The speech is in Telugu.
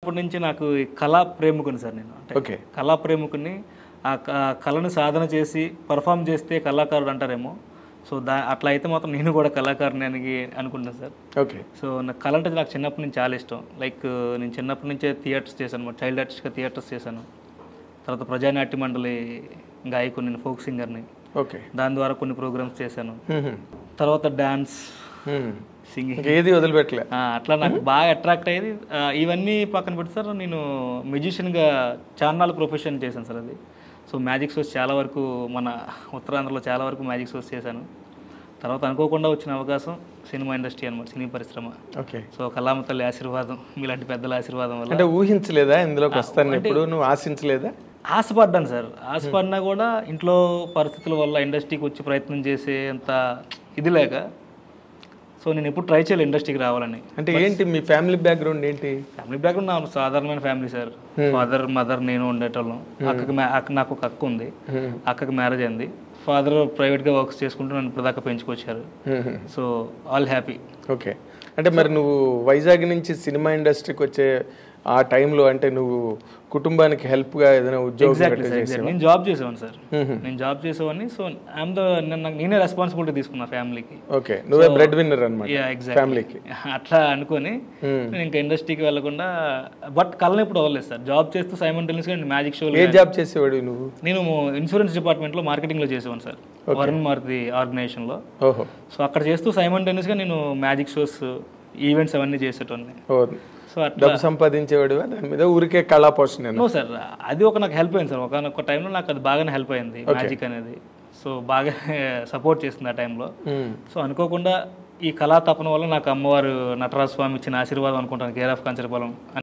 అప్పటి నుంచి నాకు ఈ కళా ప్రేమికుని సార్ నేను అంటే ఓకే కళా ప్రేమికుని ఆ క- ఆ కళను సాధన చేసి పర్ఫామ్ చేస్తే కళాకారుడు అంటారేమో సో దా అట్లా అయితే మాత్రం నేను కూడా కళాకారుని అని అనుకుంటున్నాను సార్ ఓకే సో నాకు కళ అంటే నాకు చిన్నప్పటి నుంచి చాలా ఇష్టం లైక్ నేను చిన్నప్పటి నుంచే థియేటర్స్ చేశాను చైల్డ్ ఆర్టిస్ట్గా థియేటర్స్ చేశాను తర్వాత ప్రజానాట్య మండలి గాయకుని నేను ఫోక్ సింగర్ని ఓకే దాని ద్వారా కొన్ని ప్రోగ్రామ్స్ చేశాను తర్వాత డ్యాన్స్ సింగింగ్ ఇంకేది వదిలిపెట్టలే అట్లా నాకు బాగా అట్రాక్ట్ అయ్యేది ఆ, ఇవన్నీ పక్కన పెట్టి సార్ నేను మ్యూజిషియన్గా చాన్నాళ్ళు ప్రొఫెషన్ చేశాను సార్ అది సో మ్యాజిక్ షోస్ చాలా వరకు మన ఉత్తరాంధ్రలో చాలా వరకు మ్యాజిక్ షోస్ చేశాను తర్వాత అనుకోకుండా వచ్చిన అవకాశం సినిమా ఇండస్ట్రీ అనమాట సినీ పరిశ్రమ ఓకే సో కళామ తల్లి ఆశీర్వాదం మీలాంటి పెద్దల ఆశీర్వాదం వల్ల అంటే ఊహించలేదా ఇందులోకి వస్తాను ఎప్పుడు నువ్వు ఆశించలేదా ఆశపడ్డాను సార్ ఆశపడినా కూడా ఇంట్లో పరిస్థితుల వల్ల ఇండస్ట్రీకి వచ్చి ప్రయత్నం చేసే అంత ఇది లేక సో నేను ఎప్పుడు ట్రై చేయాలి ఇండస్ట్రీకి రావాలని అంటే ఏంటి మీ ఫ్యామిలీ బ్యాక్గ్రౌండ్ ఏంటి ఫ్యామిలీ బ్యాక్గ్రౌండ్ నా సాధారణమైన ఫ్యామిలీ సార్ ఫాదర్ మదర్ నేను ఉండేటోళ్ళం అక్కకి మ్యా- అక్క నాకు ఒక అక్క ఉంది అక్కకి మ్యారేజ్ అయింది ఫాదర్ ప్రైవేట్గా వర్క్స్ చేసుకుంటూ నన్ను ఇప్పుడు దాకా పెంచుకొచ్చారు సో ఆల్ హ్యాపీ ఓకే అంటే మరి నువ్వు వైజాగ్ నుంచి సినిమా ఇండస్ట్రీకి వచ్చే ఆ టైంలో అంటే నువ్వు కుటుంబానికి హెల్ప్గా ఏదైనా ఉద్యోగం ఎగ్జాక్ట్లీ గట్రా సార్ చేసావా? నేను జాబ్ చేసేవాడిని సార్ మ్మ్. నేను జాబ్ చేసేవాడిని సో ఐఎమ్ ద నాకు నేనే రెస్పాన్సిబిలిటీ తీసుకున్నా ఫ్యామిలీకి ఓకే నువ్వే బ్రెడ్ విన్నర్ అనమాట యా ఎగ్జాక్ట్ ఫ్యామిలీకి అట్లా అనుకొని నేను ఇంకా ఇండస్ట్రీకి వెళ్ళకుండా బట్ కళ్ళని ఇప్పుడు అవ్వలేదు సార్ జాబ్ చేస్తూ సైమంటెనియస్గా నేను మ్యాజిక్ షోలు ఏ జాబ్ చేసేవాడు నువ్వు నేను ఇన్సూరెన్స్ డిపార్ట్మెంట్లో మార్కెటింగ్లో చేసేవాను సార్ వరుణ్ మారుతి ఆర్గనైజేషన్లో ఓహో సో అక్కడ చేస్తూ సైమంటెనియస్గా నేను మ్యాజిక్ షోస్ ఈవెంట్స్ అవన్నీ చేసేటోని ఓ సో అట్లా డబ్బు సంపాదించేవాడు దాని మీద ఊరికే కళా పోషణ నో సార్ అది ఒక నాకు హెల్ప్ అయింది సార్ ఒకనొక టైంలో నాకు అది బాగానే హెల్ప్ అయింది మ్యాజిక్ అనేది సో బాగా సపోర్ట్ చేస్తుంది ఆ టైంలో సో అనుకోకుండా ఈ కళా తపన వల్ల నాకు అమ్మవారు నటరాజ స్వామి ఇచ్చిన ఆశీర్వాదం అనుకుంటాను కేర్ ఆఫ్ కంచరపాలెం